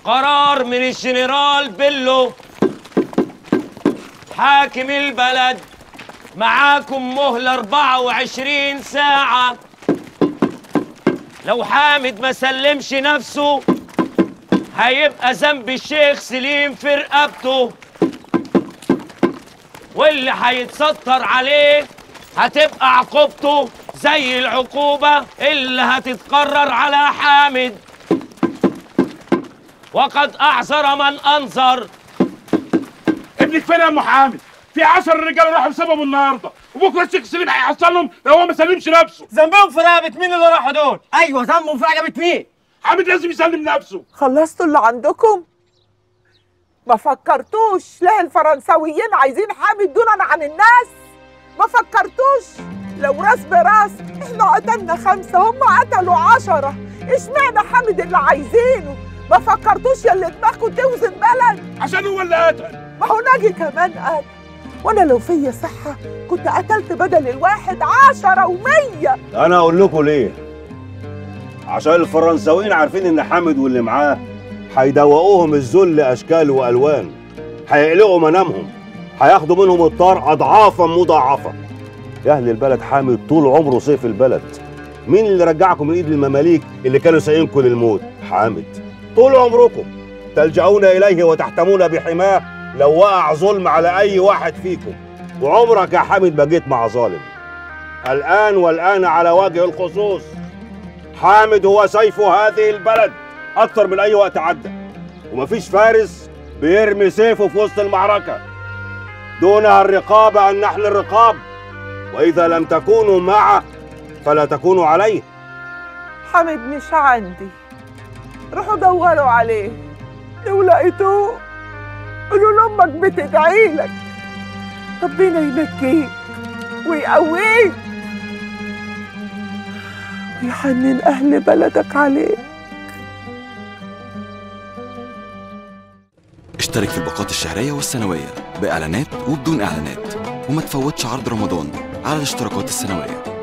قرار من الجنرال بيلو حاكم البلد معاكم مهلة 24 ساعة لو حامد ما سلمش نفسه هيبقى ذنب الشيخ سليم في رقبته واللي هيتستر عليه هتبقى عقوبته زي العقوبة اللي هتتقرر على حامد وقد أعذر من أنظر ابنك فين يا ام حامد في 10 رجاله راحوا بسببه النهارده وبكره الشيخ سليم هيحصلهم لو هو ما سلمش نفسه ذنبهم في رقبة مين اللي راحوا دول؟ ايوه ذنبهم في رقبة مين؟ حامد لازم يسلم نفسه خلصتوا اللي عندكم ما فكرتوش ليه الفرنساويين عايزين حامد دونا عن الناس ما فكرتوش لو راس براس احنا قتلنا خمسة هم قتلوا عشرة اشمعنى حامد اللي عايزينه ما فكرتوش يا اللي دماغكم توزن بلد عشان هو اللي قتل ما هو ناجي كمان قال وانا لو فيا صحة كنت قتلت بدل الواحد عشرة ومية انا اقول لكم ليه عشان الفرنساويين عارفين ان حامد واللي معاه هيدوقوهم الذل اشكال والوان هيقلقوا منامهم هياخدوا منهم الطار اضعافا مضاعفه يا اهل البلد حامد طول عمره سيف البلد مين اللي رجعكم من ايد المماليك اللي كانوا سايقينكم للموت حامد طول عمركم تلجؤون اليه وتحتمون بحماه لو وقع ظلم على اي واحد فيكم وعمرك يا حامد ما جيت مع ظالم الآن والآن على وجه الخصوص حامد هو سيف هذه البلد أكثر من أي وقت عدى ومفيش فارس بيرمي سيفه في وسط المعركة دونها الرقابة أن نحن الرقاب وإذا لم تكونوا معه فلا تكونوا عليه حامد مش عندي روحوا دوروا عليه لو لقيتوه قولوا لامك بتدعي لك ربنا ينجيك ويقويك ويحنن اهل بلدك عليك اشترك في الباقات الشهرية والسنوية بإعلانات وبدون إعلانات وما تفوتش عرض رمضان على الاشتراكات السنوية